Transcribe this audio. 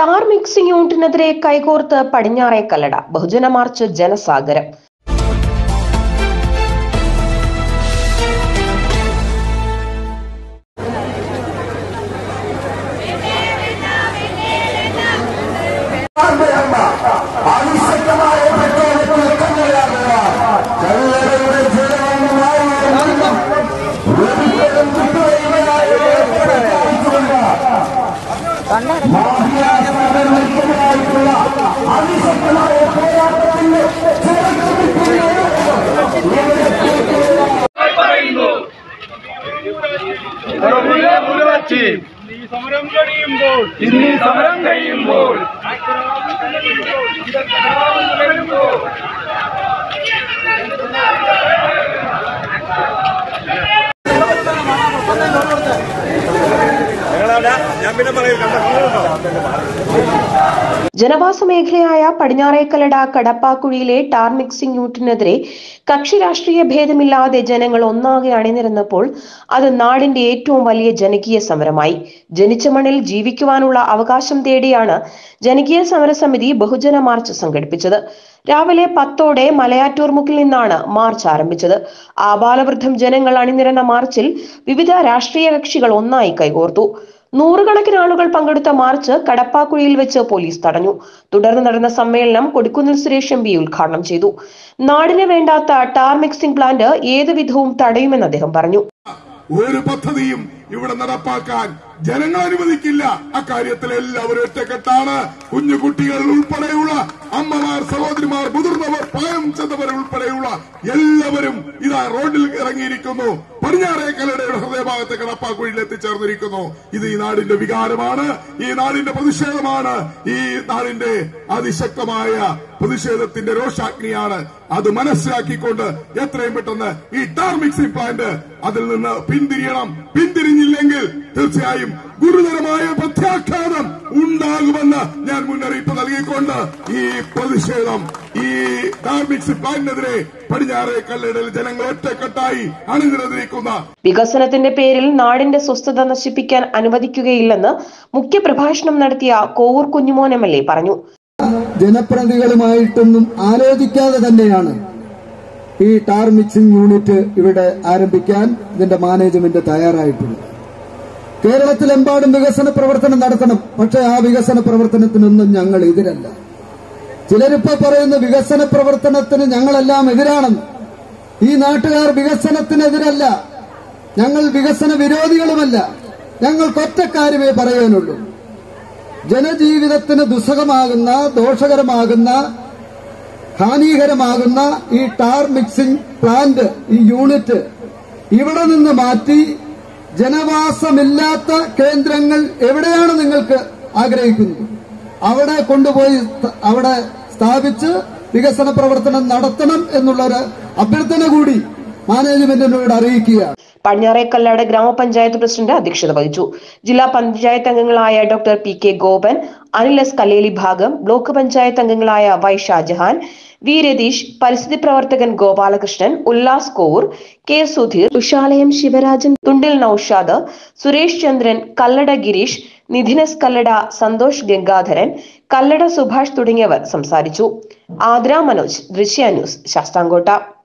tar mixing യൂണിറ്റിനെതിരെ കൈകോർത്ത് പടിഞ്ഞാറേ കല്ലട ബഹുജന മാർച്ച് ജനസാഗരം ആവശ്യമായ പെട്രോളിന് കണ്ണയാകുക കല്ലറയുടെ ജലമായി ഒരിക്കലും കിട്ടുകയില്ലാതെ പ്രഖ്യാപിച്ചുകൊണ്ട് മാഫിയായിട്ടുള്ള അതിശക്തമായ പോരാട്ടത്തിന്റെ പറയുന്നു പുറമുള്ള മുഴുവച്ച് ഈ സമരം കഴിയുമ്പോൾ ഇന്ന് ഈ സമരം കഴിയുമ്പോൾ വരുമ്പോൾ ജനവാസ മേഖലയായ പടിഞ്ഞാറേക്കല്ലട കടപ്പാക്കുഴിയിലെ ടാർ മിക്സിംഗ് യൂണിറ്റിനെതിരെ കക്ഷി രാഷ്ട്രീയ ഭേദമില്ലാതെ ജനങ്ങൾ ഒന്നാകെ അണിനിരന്നപ്പോൾ അത് നാടിന്റെ ഏറ്റവും വലിയ ജനകീയ സമരമായി ജനിച്ച മണ്ണിൽ ജീവിക്കുവാനുള്ള അവകാശം തേടിയാണ് ജനകീയ സമരസമിതി ബഹുജന മാർച്ച് സംഘടിപ്പിച്ചത് രാവിലെ പത്തോടെ മലയാറ്റൂർ മുക്കിൽ നിന്നാണ് മാർച്ച് ആരംഭിച്ചത് ആബാലവൃദ്ധം ജനങ്ങൾ അണിനിരന്ന മാർച്ചിൽ വിവിധ രാഷ്ട്രീയ കക്ഷികൾ ഒന്നായി കൈകോർത്തു നൂറുകണക്കിന് ആളുകൾ പങ്കെടുത്ത മാർച്ച് കടപ്പാക്കുഴിയിൽ വെച്ച് പോലീസ് തടഞ്ഞു തുടർന്ന് നടന്ന സമ്മേളനം കൊടിക്കുന്നിൽ സുരേഷ് എം പി ഉദ്ഘാടനം ചെയ്തു നാടിന് വേണ്ടാത്ത ടാർ മിക്സിംഗ് പ്ലാന്റ് ഏത് വിധവും തടയുമെന്ന് അദ്ദേഹം പറഞ്ഞു ഒരു പദ്ധതിയും ഇവിടെ നടപ്പാക്കാൻ ജനങ്ങൾ അനുവദിക്കില്ല അക്കാര്യത്തിൽ എല്ലാവരും ഒറ്റക്കെട്ടാണ് കുഞ്ഞു കുട്ടികൾ ഉൾപ്പെടെയുള്ള അമ്മമാർ സഹോദരിമാർ മുതിർന്നവർ പ്രായം ചെന്നവർ ഉൾപ്പെടെയുള്ള എല്ലാവരും ഇതാ റോഡിൽ ഇറങ്ങിയിരിക്കുന്നു പടിഞ്ഞാറേക്കലയുടെ ഹൃദയഭാഗത്തെ കടപ്പാക്കുഴിയിൽ എത്തിച്ചേർന്നിരിക്കുന്നു ഇത് ഈ നാടിന്റെ വികാരമാണ് ഈ നാടിന്റെ പ്രതിഷേധമാണ് ഈ നാടിന്റെ അതിശക്തമായ പ്രതിഷേധത്തിന്റെ രോഷാഗ്നിയാണ് അത് മനസ്സിലാക്കിക്കൊണ്ട് എത്രയും പെട്ടെന്ന് ഈ ടാർ മിക്സിംഗ് പ്ലാന്റ് അതിൽ നിന്ന് പിന്തിരിയണം പിന്തിരിഞ്ഞില്ലെങ്കിൽ തീർച്ചയായും ഗുരുതരമായ പ്രത്യാഘാതം ഉണ്ടാകുമെന്ന് ഞാൻ മുന്നറിയിപ്പ് നൽകിക്കൊണ്ട് ഈ പ്രതിഷേധം ഈ ടാർ മിക്സിംഗ് പ്ലാന്റിനെതിരെ പടിഞ്ഞാറേ കല്ലടയിൽ ജനങ്ങൾ ഒറ്റക്കെട്ടായി അണിനിരന്നിരിക്കുന്ന വികസനത്തിന്റെ പേരിൽ നാടിന്റെ സ്വസ്ഥത നശിപ്പിക്കാൻ അനുവദിക്കുകയില്ലെന്ന് മുഖ്യപ്രഭാഷണം നടത്തിയ Kovoor Kunjumon M L A പറഞ്ഞു ജനപ്രതിനിധികളുമായിട്ടൊന്നും ആലോചിക്കാതെ തന്നെയാണ് ഈ ടാർ മിക്സിംഗ് യൂണിറ്റ് ഇവിടെ ആരംഭിക്കാൻ ഇതിന്റെ മാനേജ്മെന്റ് തയ്യാറായിട്ടുള്ളത് കേരളത്തിലെമ്പാടും വികസന പ്രവർത്തനം നടത്തണം പക്ഷേ ആ വികസന പ്രവർത്തനത്തിനൊന്നും ഞങ്ങൾ എതിരല്ല ചിലരിപ്പോ പറയുന്ന വികസന പ്രവർത്തനത്തിന് ഞങ്ങളെല്ലാം എതിരാണെന്ന് ഈ നാട്ടുകാർ വികസനത്തിനെതിരല്ല ഞങ്ങൾ വികസന വിരോധികളുമല്ല ഞങ്ങൾക്കൊറ്റ കാര്യമേ പറയാനുള്ളൂ ജനജീവിതത്തിന് ദുസ്സഹമാകുന്ന ദോഷകരമാകുന്ന ഹാനികരമാകുന്ന ഈ ടാർ മിക്സിംഗ് പ്ലാന്റ് ഈ യൂണിറ്റ് ഇവിടെ നിന്ന് മാറ്റി ജനവാസമില്ലാത്ത കേന്ദ്രങ്ങൾ എവിടെയാണ് നിങ്ങൾക്ക് ആഗ്രഹിക്കുന്നത് അവിടെ കൊണ്ടുപോയി ത- അവിടെ സ്ഥാപിച്ച് വികസന പ്രവർത്തനം നടത്തണം എന്നുള്ളൊരു അഭ്യർത്ഥന കൂടി മാനേജ്മെന്റിനോട് അറിയിക്കുകയാണ് പടിഞ്ഞാറേക്കല്ലാട് ഗ്രാമപഞ്ചായത്ത് പ്രസിഡന്റ് അധ്യക്ഷത വഹിച്ചു ജില്ലാ പഞ്ചായത്ത് അംഗങ്ങളായ doctor P K Gopan Anil S Kallelibhagam block panchayat അംഗങ്ങളായ വൈ ഷാജഹാൻ വി രതീഷ് പരിസ്ഥിതി പ്രവർത്തകൻ ഗോപാലകൃഷ്ണൻ ഉല്ലാസ് കോവൂർ കെ സുധീർ തുഷാലയം ശിവരാജൻ തുണ്ടിൽ നൌഷാദ് സുരേഷ് ചന്ദ്രൻ കല്ലട ഗിരീഷ് നിധിനസ് കല്ലട സന്തോഷ് ഗംഗാധരൻ കല്ലട സുഭാഷ് തുടങ്ങിയവർ സംസാരിച്ചു ആദ്ര മനോജ് ദൃശ്യ ന്യൂസ് ശാസ്താംകോട്ട